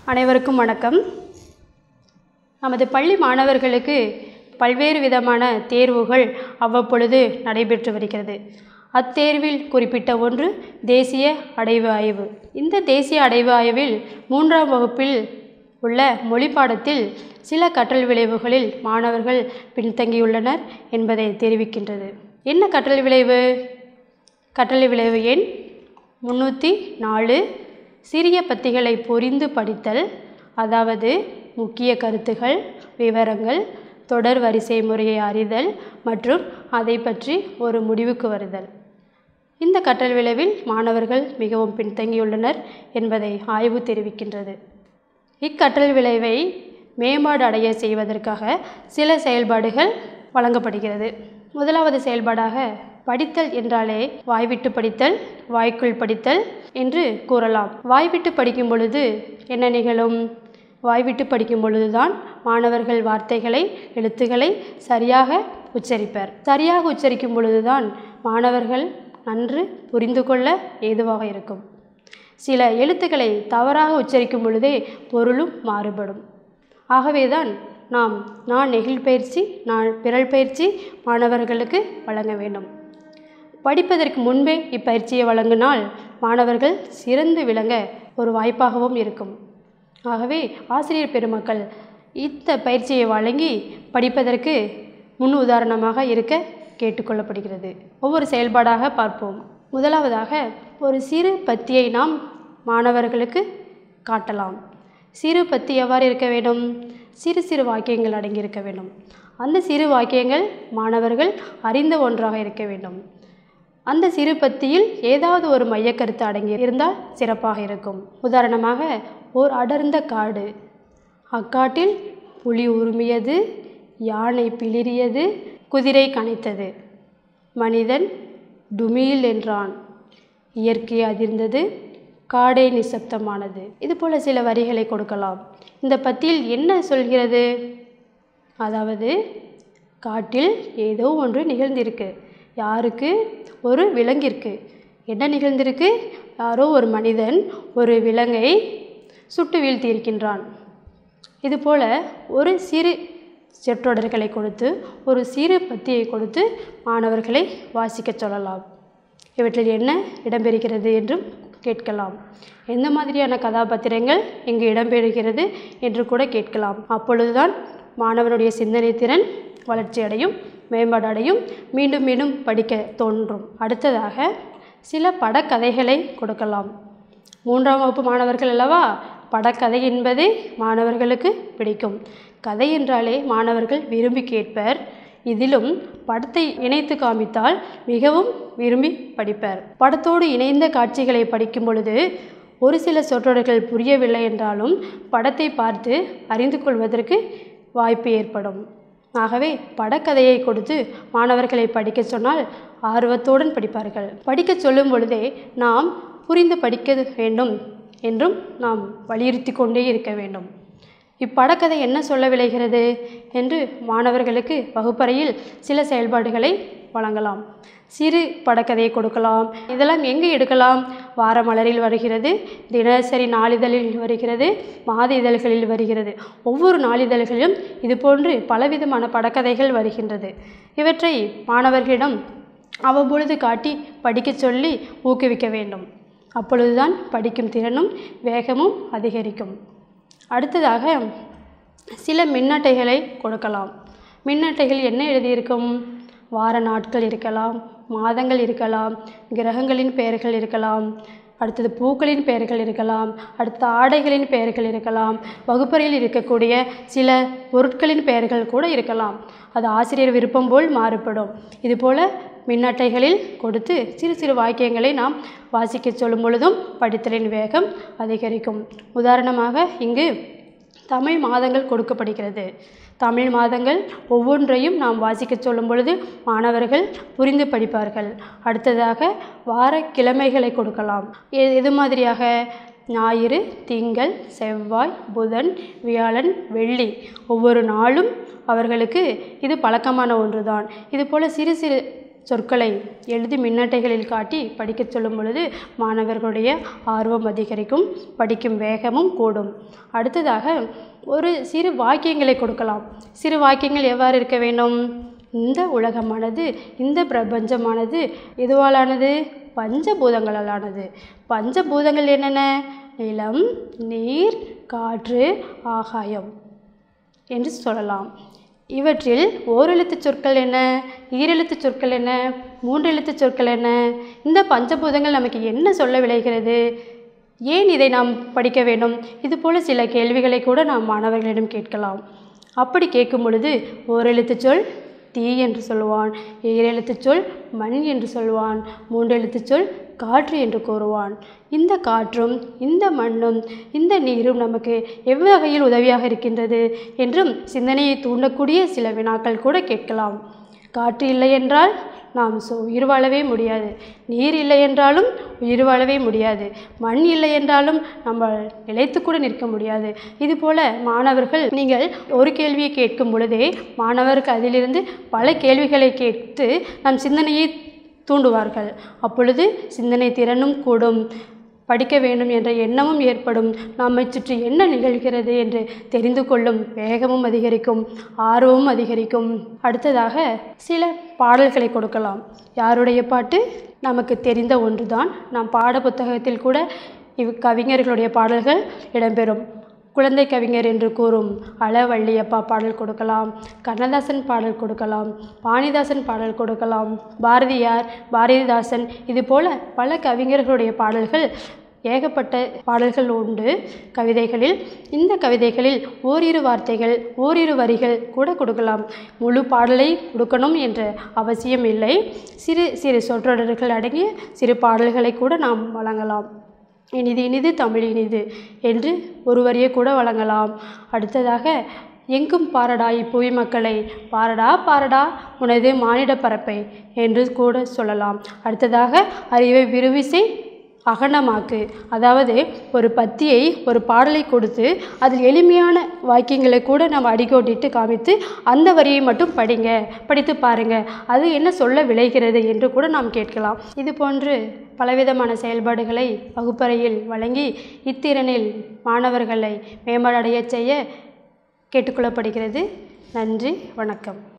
அனைவருக்கும் வணக்கம் நமது பள்ளி மாணவர்களுக்கு பல்வேறு விதமான தேர்வுகள் அவ்வப்பொழுது நடைபெற்று வருகிறது அத்தேர்வில் குறிப்பிட்ட ஒன்று தேசிய அடைவு ஆய்வு இந்த தேசிய அடைவு ஆய்வில் மூன்றாம் வகுப்பில் உள்ள மொழி பாடத்தில் சில கற்றல் விளைவுகளில் மாணவர்கள் பின்தங்கியுள்ளனர் என்பதை தெரிவிக்கின்றது என்ன கற்றல் விளைவு கற்றல் விளைவு எண் முன்னூற்றி நாலு சிறிய பத்திகளை பொரிந்து படித்தல் அதாவது முக்கிய கருத்துகள் விவரங்கள் தொடர் வரிசை முறையை அறிதல் மற்றும் அதை பற்றி ஒரு முடிவுக்கு வருதல் இந்த கற்றல் விளைவில் மாணவர்கள் மிகவும் பின்தங்கியுள்ளனர் என்பதை ஆய்வு தெரிவிக்கின்றது இக்கற்றல் விளைவை மேம்பாடு அடைய செய்வதற்காக சில செயல்பாடுகள் வழங்கப்படுகிறது முதலாவது செயல்பாடாக படித்தல் என்றாலே வாய்விட்டு படித்தல் வாய்க்குள் படித்தல் என்று கூறலாம் வாய்விட்டு படிக்கும் பொழுது என்ன நிகழும் வாய்விட்டு படிக்கும் பொழுதுதான் மாணவர்கள் வார்த்தைகளை எழுத்துக்களை சரியாக உச்சரிப்பர் சரியாக உச்சரிக்கும் பொழுதுதான் மாணவர்கள் நன்று புரிந்து கொள்ள ஏதுவாக இருக்கும் சில எழுத்துக்களை தவறாக உச்சரிக்கும் பொழுதே பொருளும் மாறுபடும் ஆகவேதான் நாம் நான் நெகிழ் பயிற்சி நான் பிறல் பயிற்சி மாணவர்களுக்கு வழங்க வேண்டும் படிப்பதற்கு முன்பே இப்பயிற்சியை வழங்கினால் மாணவர்கள் சிறந்து விளங்க ஒரு வாய்ப்பாகவும் இருக்கும் ஆகவே ஆசிரியர் பெருமக்கள் இந்த பயிற்சியை வழங்கி படிப்பதற்கு முன் உதாரணமாக இருக்க கேட்டுக்கொள்ளப்படுகிறது ஒவ்வொரு செயல்பாடாக பார்ப்போம் முதலாவதாக ஒரு சிறு பத்தியை நாம் மாணவர்களுக்கு காட்டலாம் சிறு பத்தி எவ்வாறு இருக்க வேண்டும் சிறு சிறு வாக்கியங்கள் அடங்கியிருக்க வேண்டும் அந்த சிறு வாக்கியங்கள் மாணவர்கள் அறிந்த ஒன்றாக இருக்க வேண்டும் அந்த சிறு பத்தியில் ஏதாவது ஒரு மையக்கருத்து அடங்கி இருந்தால் சிறப்பாக இருக்கும் உதாரணமாக ஓர் அடர்ந்த காடு அக்காட்டில் புலி உருமியது யானை பிளிரியது குதிரை கனைத்தது மனிதன் டுமீல் என்றான் இயற்கை அதிர்ந்தது காடே நிசப்தமானது இது போல சில வரிகளை கொடுக்கலாம் இந்த பத்தியில் என்ன சொல்கிறது அதாவது காட்டில் ஏதோ ஒன்று நிகழ்ந்திருக்கு யாருக்கு ஒரு விலங்கிற்கு என்ன நிகழ்ந்திருக்கு யாரோ ஒரு மனிதன் ஒரு விலங்கை சுட்டு வீழ்த்தியிருக்கின்றான் இதுபோல ஒரு சிறு சொற்றொடர்களை கொடுத்து ஒரு சிறு பத்தியை கொடுத்து மாணவர்களை வாசிக்கச் சொல்லலாம் இவற்றில் என்ன இடம்பெறுகிறது என்றும் கேட்கலாம் எந்த மாதிரியான கதாபாத்திரங்கள் இங்கு இடம்பெறுகிறது என்று கூட கேட்கலாம் அப்பொழுதுதான் மாணவனுடைய சிந்தனை திறன் வளர்ச்சி அடையும் மேம்பாடு அடையும் மீண்டும் மீண்டும் படிக்க தோன்றும் அடுத்ததாக சில படக்கதைகளை கொடுக்கலாம் மூன்றாம் வகுப்பு மாணவர்கள் அல்லவா படக்கதை என்பது மாணவர்களுக்கு பிடிக்கும் கதை என்றாலே மாணவர்கள் விரும்பி கேட்பர் இதிலும் படத்தை இணைத்து காமித்தால் மிகவும் விரும்பி படிப்பர் படத்தோடு இணைந்த காட்சிகளை படிக்கும் பொழுது ஒரு சில சொற்றொடர்கள் புரியவில்லை என்றாலும் படத்தை பார்த்து அறிந்து கொள்வதற்கு வாய்ப்பு ஏற்படும் ஆகவே படக்கதையை கொடுத்து மாணவர்களை படிக்க சொன்னால் ஆர்வத்துடன் படிப்பார்கள் படிக்க சொல்லும் பொழுதே நாம் புரிந்து படிக்க வேண்டும் என்றும் நாம் வலியுறுத்தி கொண்டே இருக்க வேண்டும் இப்படக்கதை என்ன சொல்ல விளைகிறது என்று மாணவர்களுக்கு வகுப்பறையில் சில செயல்பாடுகளை வழங்கலாம் சிறு படக்கதையை கொடுக்கலாம் இதெல்லாம் எங்கே எடுக்கலாம் வார மலரில் வருகிறது தினசரி நாளிதழில் வருகிறது மாத இதழ்களில் வருகிறது ஒவ்வொரு நாளிதழ்களிலும் இதுபோன்று பலவிதமான படக்கதைகள் வருகின்றது இவற்றை மாணவர்களிடம் அவ்வப்பொழுது காட்டி படிக்கச் சொல்லி ஊக்குவிக்க வேண்டும் அப்பொழுதுதான் படிக்கும் திறனும் வேகமும் அதிகரிக்கும் அடுத்ததாக சில மின்னட்டைகளை கொடுக்கலாம் மின்னட்டைகள் என்ன எழுதியிருக்கும் வார நாட்கள் இருக்கலாம் மாதங்கள் இருக்கலாம் கிரகங்களின் பெயர்கள் இருக்கலாம் அடுத்தது பூக்களின் பெயர்கள் இருக்கலாம் அடுத்த ஆடைகளின் பெயர்கள் இருக்கலாம் வகுப்பறையில் இருக்கக்கூடிய சில பொருட்களின் பெயர்கள் கூட இருக்கலாம் அது ஆசிரியர் விருப்பம் போல் மாறுபடும் இதுபோல் மின்னட்டைகளில் கொடுத்து சிறு சிறு வாக்கியங்களை நாம் வாசிக்க சொல்லும் பொழுதும் படித்தலின் வேகம் அதிகரிக்கும் உதாரணமாக இங்கு தமிழ் மாதங்கள் கொடுக்கப்படுகிறது தமிழ் மாதங்கள் ஒவ்வொன்றையும் நாம் வாசிக்க சொல்லும் பொழுது மாணவர்கள் புரிந்து படிப்பார்கள் அடுத்ததாக வார கிழமைகளை கொடுக்கலாம் எ- எது மாதிரியாக ஞாயிறு திங்கள் செவ்வாய் புதன் வியாழன் வெள்ளி ஒவ்வொரு நாளும் அவர்களுக்கு இது பழக்கமான ஒன்றுதான் இது போல் சிறு சிறு சொற்களை எழுதி மின்னட்டைகளில் காட்டி படிக்கச் சொல்லும் பொழுது மாணவர்களுடைய ஆர்வம் அதிகரிக்கும் படிக்கும் வேகமும் கூடும் அடுத்ததாக ஒரு சிறு வாக்கியங்களை கொடுக்கலாம் சிறு வாக்கியங்கள் எவ்வாறு இருக்க வேண்டும் இந்த உலகமானது இந்த பிரபஞ்சமானது எதுவாலானது பஞ்சபூதங்களாலானது பஞ்சபூதங்கள் என்னென்ன நிலம் நீர் காற்று ஆகாயம் என்று சொல்லலாம் இவற்றில் ஓரெழுத்துச் சொற்கள் என்ன ஈரெழுத்துச் சொற்கள் என்ன மூன்றெழுத்துச் சொற்கள் என்ன இந்த பஞ்சபூதங்கள் நமக்கு என்ன சொல்ல விளைகிறது ஏன் இதை நாம் படிக்க வேண்டும் இது போல சில கேள்விகளை கூட நாம் மாணவர்களிடம் கேட்கலாம் அப்படி கேட்கும் பொழுது ஓரெழுத்துச் சொல் தீ என்று சொல்லுவான் ஈரெழுத்துச் சொல் மண் என்று சொல்வான் மூன்றெழுத்துச் சொல் காற்று என்று கூறுவான் இந்த காற்றும் இந்த மண்ணும் இந்த நீரும் நமக்கு எவ்வகையில் உதவியாக இருக்கின்றது என்றும் சிந்தனையை தூண்டக்கூடிய சில வினாக்கள் கூட கேட்கலாம் காற்று இல்லை என்றால் நாம் சு உயிர் வாழவே முடியாது நீர் இல்லை என்றாலும் உயிர் வாழவே முடியாது மண் இல்லை என்றாலும் நம்ம நிலைத்து கூட நிற்க முடியாது இதுபோல மாணவர்கள் நீங்கள் ஒரு கேள்வியை கேட்கும் பொழுதே மாணவருக்கு அதிலிருந்து பல கேள்விகளை கேட்டு நம் சிந்தனையை தூண்டுவார்கள் அப்பொழுது சிந்தனை திறனும் கூடும் படிக்க வேண்டும் என்ற எண்ணமும் ஏற்படும் நம்மை சுற்றி என்ன நிகழ்கிறது என்று தெரிந்து கொள்ளும் வேகமும் அதிகரிக்கும் ஆர்வமும் அதிகரிக்கும் அடுத்ததாக சில பாடல்களை கொடுக்கலாம் யாருடைய பாட்டு நமக்கு தெரிந்த ஒன்றுதான் நாம் பாட புத்தகத்தில் கூட இவ் கவிஞர்களுடைய பாடல்கள் இடம்பெறும் குழந்தை கவிஞர் என்று கூறும் அளவள்ளியப்பா பாடல் கொடுக்கலாம் கண்ணதாசன் பாடல் கொடுக்கலாம் வாணிதாசன் பாடல் கொடுக்கலாம் பாரதியார் பாரதிதாசன் இது போல பல கவிஞர்களுடைய பாடல்கள் ஏகப்பட்ட பாடல்கள் உண்டு கவிதைகளில் இந்த கவிதைகளில் ஓரிரு வார்த்தைகள் ஓரிரு வரிகள் கூட கொடுக்கலாம் முழு பாடலை கொடுக்கணும் என்ற அவசியம் இல்லை சிறு சிறு சொற்றொடர்கள் அடங்கிய சிறு பாடல்களை கூட நாம் வழங்கலாம் இனிது இனிது தமிழ் இனிது என்று ஒரு வரியை கூட வழங்கலாம் அடுத்ததாக எங்கும் பாரடா இப்புவி மக்களை பாரடா பாரடா உனது மானிட பரப்பை என்று கூட சொல்லலாம் அடுத்ததாக அறிவை விரிவிசை அகண்டமாக்கு அதாவது ஒரு பத்தியை ஒரு பாடலை கொடுத்து அதில் எளிமையான வாக்கியங்களை கூட நம்ம அடிக்கோட்டிட்டு காமித்து அந்த வரியை மட்டும் படிங்க படித்து பாருங்க அது என்ன சொல்ல விளைகிறது என்று கூட நாம் கேட்கலாம் இது போன்று பலவிதமான செயல்பாடுகளை வகுப்பறையில் வழங்கி இத்திறனில் மாணவர்களை மேம்பாடடைய செய்ய கேட்டுக்கொள்ளப்படுகிறது நன்றி வணக்கம்